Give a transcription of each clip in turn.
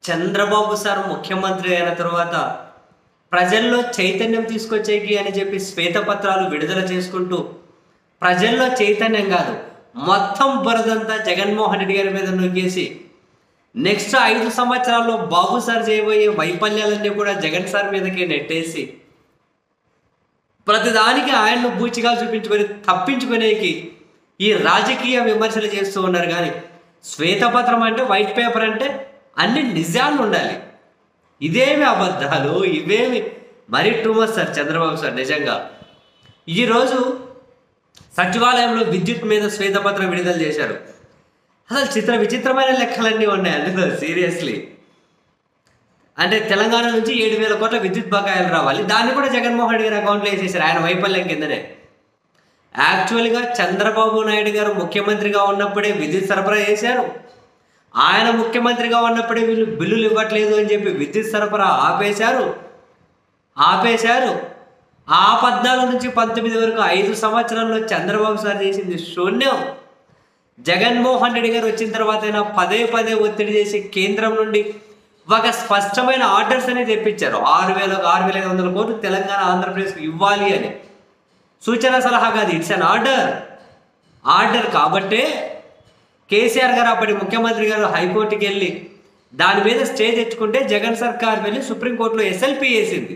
Chandrababu sir ముఖ్యమంత్రి అయిన తర్వాత ప్రజల్లో చైతన్యం తీసుకొచ్చేకి అని చెప్పి శ్వేతపత్రాలు విడుదల చేసుకుంటూ ప్రజల్లో చైతన్యం కాదు మొత్తం బురదంతా జగన్మోహన్ రెడ్డి గారి మీద నొక్కేసి నెక్స్ట్ ఐదు సంవత్సరాల్లో బాబు సార్ చేయబోయే వైఫల్యాలన్నీ కూడా జగన్ సార్ మీదకి నెట్టేసి ప్రతిదానికి ఆయన్ను బూచిగా చూపించుకొని తప్పించుకునేకి ఈ రాజకీయ విమర్శలు చేస్తూ ఉన్నారు కానీ శ్వేతపత్రం అంటే వైట్ పేపర్ అంటే అన్ని నిజాలు ఉండాలి ఇదేమి అబద్ధాలు ఇవేమి మరీ too much sir Chandrababu sir నిజంగా ఈరోజు సచివాలయంలో విద్యుత్ మీద శ్వేతపత్రం విడుదల చేశారు అసలు చిత్ర విచిత్రమైన లెక్కలన్నీ ఉన్నాయి అందులో సీరియస్లీ అంటే తెలంగాణ నుంచి ఏడు వేల కోట్ల విద్యుత్ బకాయిలు రావాలి దాన్ని కూడా జగన్మోహన్ రెడ్డి గారి అకౌంట్లో వేసేసారు ఆయన వైఫల్యం కిందనే యాక్చువల్గా చంద్రబాబు నాయుడు గారు ముఖ్యమంత్రిగా ఉన్నప్పుడే విద్యుత్ సరఫరా చేశారు ఆయన ముఖ్యమంత్రిగా ఉన్నప్పుడే వీళ్ళు బిల్లులు ఇవ్వట్లేదు అని చెప్పి విద్యుత్ సరఫరా ఆపేశారు ఆపేశారు ఆ పద్నాలుగు నుంచి పంతొమ్మిది వరకు ఐదు సంవత్సరాల్లో చంద్రబాబు సార్ చేసింది శూన్యం జగన్మోహన్ రెడ్డి గారు వచ్చిన తర్వాత అయినా పదే పదే ఒత్తిడి చేసి కేంద్రం నుండి ఒక స్పష్టమైన ఆర్డర్స్ అనేది తెప్పించారు ఆరు వేల ఆరు వేల ఐదు వందల కోట్లు తెలంగాణ ఆంధ్రప్రదేశ్కి ఇవ్వాలి అని సూచన సలహా కాదు ఇట్స్ అన్ ఆర్డర్ ఆర్డర్ కాబట్టే కేసీఆర్ గారు అప్పటి ముఖ్యమంత్రి గారు హైకోర్టుకి వెళ్ళి దాని మీద స్టే తెచ్చుకుంటే జగన్ సర్కార్ వెళ్ళి సుప్రీంకోర్టులో ఎస్ఎల్పి వేసింది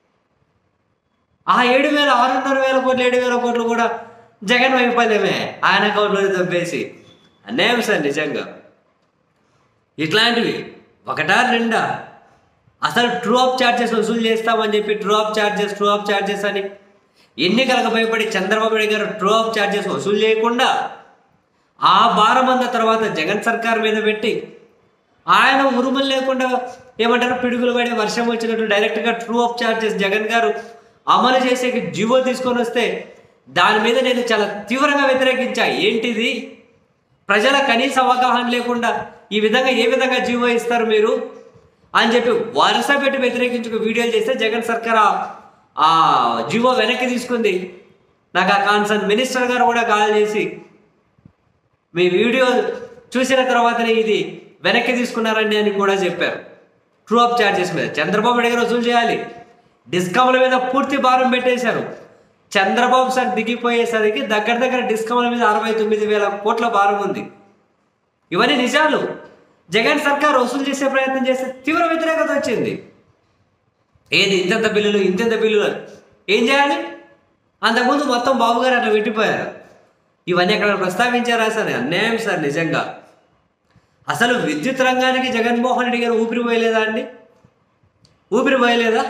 ఆ ఏడు వేల ఆరున్నర వేల కోట్లు ఏడు వేల కోట్లు కూడా జగన్ వైఫల్యమే ఆయన అకౌంట్లో దొబ్బేసి అన్యాయం సార్ నిజంగా ఇట్లాంటివి ఒకటా రెండా అసలు ట్రూ ఆఫ్ ఛార్జెస్ వసూలు చేస్తామని చెప్పి true up charges true up charges అని ఎన్నికలకు భయపడి చంద్రబాబు నాయుడు గారు ట్రూ ఆఫ్ ఛార్జెస్ వసూలు చేయకుండా ఆ భారం అంద తర్వాత జగన్ సర్కార్ మీద పెట్టి ఆయన ఉరుములు లేకుండా ఏమంటారు పిడుగులు పడి వర్షం వచ్చినట్టు డైరెక్ట్గా ట్రూ ఆఫ్ ఛార్జెస్ జగన్ గారు అమలు చేసే జీవో తీసుకొని వస్తే దాని మీద నేను చాలా తీవ్రంగా వ్యతిరేకించా ఏంటిది ప్రజల కనీస అవగాహన లేకుండా ఈ విధంగా ఏ విధంగా జీవో ఇస్తారు మీరు అని చెప్పి వరుస పెట్టి వ్యతిరేకించుకు వీడియోలు చేస్తే జగన్ సర్కార్ ఆ- ఆ జీవో వెనక్కి తీసుకుంది నాకు ఆ కాన్సర్న్ మినిస్టర్ గారు కూడా కాల్ చేసి మీ వీడియో చూసిన తర్వాతనే ఇది వెనక్కి తీసుకున్నారండి అని కూడా చెప్పారు ట్రూ అప్ ఛార్జెస్ మీద చంద్రబాబు నాయుడు గారు వసూలు చేయాలి డిస్కౌంట్ల మీద పూర్తి భారం పెట్టేశారు చంద్రబాబు సార్ దిగిపోయేసరికి దగ్గర దగ్గర డిస్కౌంట్ల మీద అరవై తొమ్మిది వేల కోట్ల భారం ఉంది ఇవన్నీ నిజాలు జగన్ సర్కార్ వసూలు చేసే ప్రయత్నం చేస్తే తీవ్ర వ్యతిరేకత వచ్చింది ఏది ఇంతంత బిల్లులు ఇంతెంత బిల్లులు అని. ఏం చేయాలి అంతకుముందు మొత్తం బాబు గారు అట్లా పెట్టిపోయారు ఇవన్నీ అక్కడ ప్రస్తావించారా సార్ అన్యాయం సార్ నిజంగా అసలు విద్యుత్ రంగానికి జగన్మోహన్ రెడ్డి గారు ఊపిరి పోయలేదా అండి ఊపిరి పోయలేదా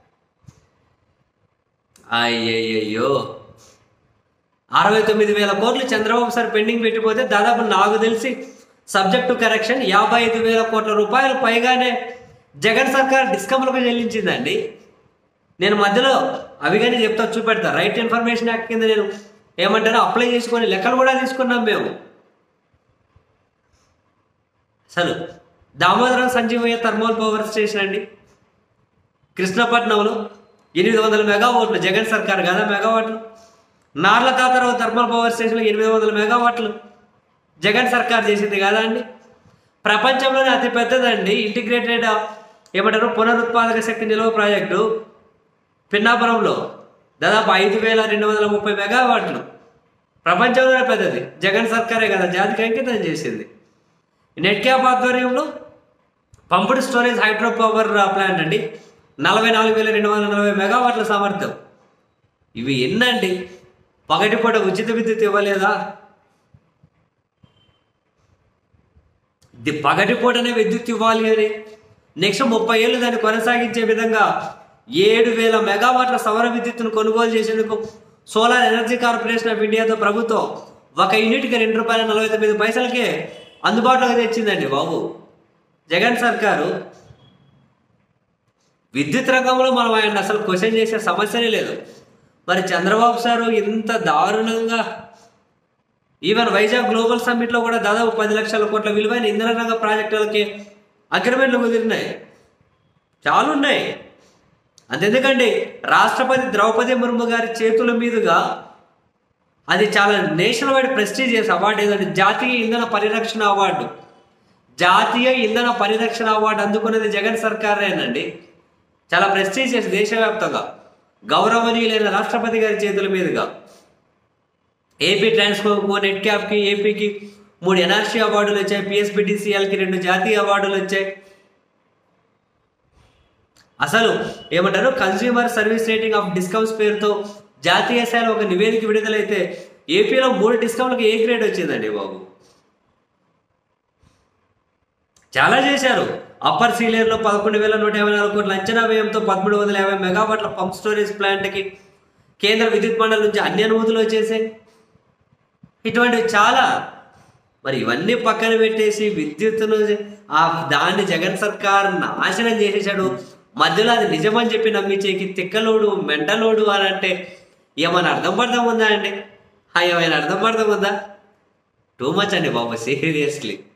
అయ్యయ్యో అరవై తొమ్మిది వేల కోట్లు చంద్రబాబు సార్ పెండింగ్ పెట్టిపోతే దాదాపు నాకు తెలిసి సబ్జెక్ట్ టు కరెక్షన్ యాభై ఐదు వేల కోట్ల రూపాయలు పైగానే జగన్ సర్కార్ డిస్కమ్లకు చెల్లించిందండి నేను మధ్యలో అవి కానీ చెప్తా చూపెడతా రైట్ ఇన్ఫర్మేషన్ యాక్ట్ కింద నేను ఏమంటారో అప్లై చేసుకొని లెక్కలు కూడా తీసుకున్నాం మేము అసలు Damodaram Sanjeevaiah thermal power station అండి కృష్ణపట్నంలో ఎనిమిది వందల మెగావాట్లు జగన్ సర్కార్ కదా మెగావాట్లు నార్ల కాతరావు థర్మల్ పవర్ స్టేషన్లో ఎనిమిది వందల మెగావాట్లు జగన్ సర్కార్ చేసింది కదా అండి ప్రపంచంలోనే అతి పెద్దదండి ఇంటిగ్రేటెడ్ ఏమంటారు పునరుత్పాదక శక్తి నిల్వ ప్రాజెక్టు పిన్నాపురంలో దాదాపు ఐదు వేల రెండు వందల ముప్పై మెగావాట్లు ప్రపంచంలోనే పెద్దది జగన్ సర్కారే కదా జాతికి అంకితం చేసింది నెట్ క్యాప్ ఆధ్వర్యంలో పంపుడు స్టోరేజ్ హైడ్రో పవర్ ప్లాంట్ అండి నలభై నాలుగు వేల రెండు వందల నలభై మెగావాట్ల సామర్థ్యం ఇవి ఎన్నండి పగటిపూట ఉచిత విద్యుత్ ఇవ్వలేదా ఇది పగటిపూటనే విద్యుత్ ఇవ్వాలి అని నెక్స్ట్ ముప్పై ఏళ్ళు దాన్ని కొనసాగించే విధంగా ఏడు వేల మెగావాట్ల సౌర విద్యుత్తును కొనుగోలు చేసేందుకు సోలార్ ఎనర్జీ కార్పొరేషన్ ఆఫ్ ఇండియాతో ప్రభుత్వం ఒక యూనిట్కి రెండు రూపాయల నలభై తొమ్మిది పైసలకే అందుబాటులోకి తెచ్చిందండి బాబు జగన్ సర్కారు విద్యుత్ రంగంలో మనం ఆయన అసలు క్వశ్చన్ చేసే సమస్యనే లేదు మరి చంద్రబాబు సారు ఇంత దారుణంగా ఈవెన్ వైజాగ్ గ్లోబల్ సమ్మిట్లో కూడా దాదాపు పది లక్షల కోట్ల విలువైన ఇంధన రంగ ప్రాజెక్టులకి అగ్రిమెంట్లు కుదిరినాయి చాలా ఉన్నాయి అంతెందుకండి రాష్ట్రపతి ద్రౌపది ముర్ము గారి చేతుల మీదుగా అది చాలా నేషనల్ వైడ్ ప్రెస్టీజియస్ అవార్డు ఏదంటే జాతీయ ఇంధన పరిరక్షణ అవార్డు జాతీయ ఇంధన పరిరక్షణ అవార్డు అందుకున్నది జగన్ సర్కారేనండి చాలా ప్రెస్టీజియస్ దేశవ్యాప్తంగా గౌరవనీయులైన రాష్ట్రపతి గారి చేతుల మీదుగా ఏపీ ట్రాన్స్ఫోర్కు నెట్ క్యాప్కి ఏపీకి మూడు ఎన్ఆర్సీ అవార్డులు వచ్చాయి పిఎస్బిటిసిఎల్కి రెండు జాతీయ అవార్డులు వచ్చాయి అసలు ఏమంటారు consumer service rating of discounts పేరుతో జాతీయ స్థాయిలో ఒక నివేదిక విడుదలైతే ఏపీలో మూడు డిస్కౌంట్లకు ఏ గ్రేడ్ వచ్చిందండి బాబు చాలా చేశారు అప్పర్ సీలియర్లో పదకొండు వేల నూట యాభై నాలుగు కోట్ల అంచనా వ్యయంతో పదమూడు వందల యాభై మెగావాట్ల పంప్ స్టోరేజ్ ప్లాంట్కి కేంద్ర విద్యుత్ మండలి నుంచి అన్ని అనుమతులు వచ్చేసాయి ఇటువంటివి చాలా మరి ఇవన్నీ పక్కన పెట్టేసి విద్యుత్తును ఆ దాన్ని జగన్ సర్కార్ నాశనం చేసేసాడు మధ్యలో అది నిజమని చెప్పి నమ్మించేకి తిక్కలోడు మెంటలోడు అని అంటే ఏమైనా అర్థం పడదాం ఉందా అండి ఆ, ఏమైనా అర్థం పడదాం ఉందా టూ మచ్ అండి బాబు సీరియస్లీ